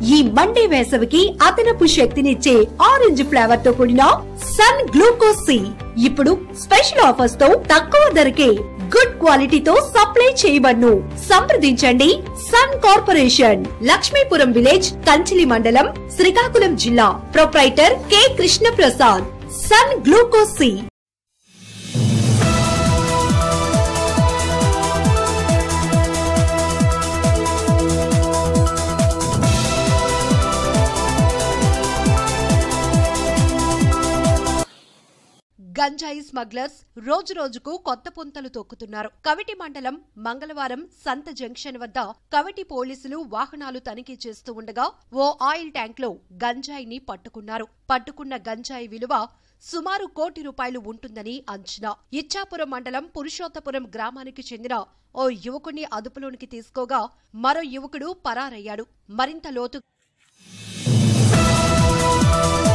ఈ మండే వేసవికి అదనపు శక్తినిచ్చే ఆరెంజ్ ఫ్లేవర్ తో కూడిన సన్ గ్లూకోజ్ సి ఇప్పుడు స్పెషల్ ఆఫర్స్ తో తక్కువ ధరకే గుడ్ క్వాలిటీతో సప్లై చేయబడ్ను సంప్రదించండి Sun corporation Lakshmipuram village Kanchili మండలం శ్రీకాకుళం జిల్లా proprietor K Krishna Prasad Sun glucose C గంజాయి స్మగ్లర్స్ రోజు రోజుకు కొత్త పుంతలు తొక్కుతున్నారు కవిటి మండలం మంగళవారం సంత జంక్షన్ వద్ద కవిటి పోలీసులు వాహనాలు తనిఖీ చేస్తూ ఉండగా ఓ ఆయిల్ ట్యాంక్ లో గంజాయిని పట్టుకున్నారు పట్టుకున్న గంజాయి విలువ సుమారు కోటి రూపాయలు ఉంటుందని అంచనా ఇచ్చాపురం మండలం పురుషోత్తపురం గ్రామానికి చెందిన ఓ యువకుణ్ణి అదుపులోనికి తీసుకోగా మరో యువకుడు పరారయ్యాడు మరింత లోతు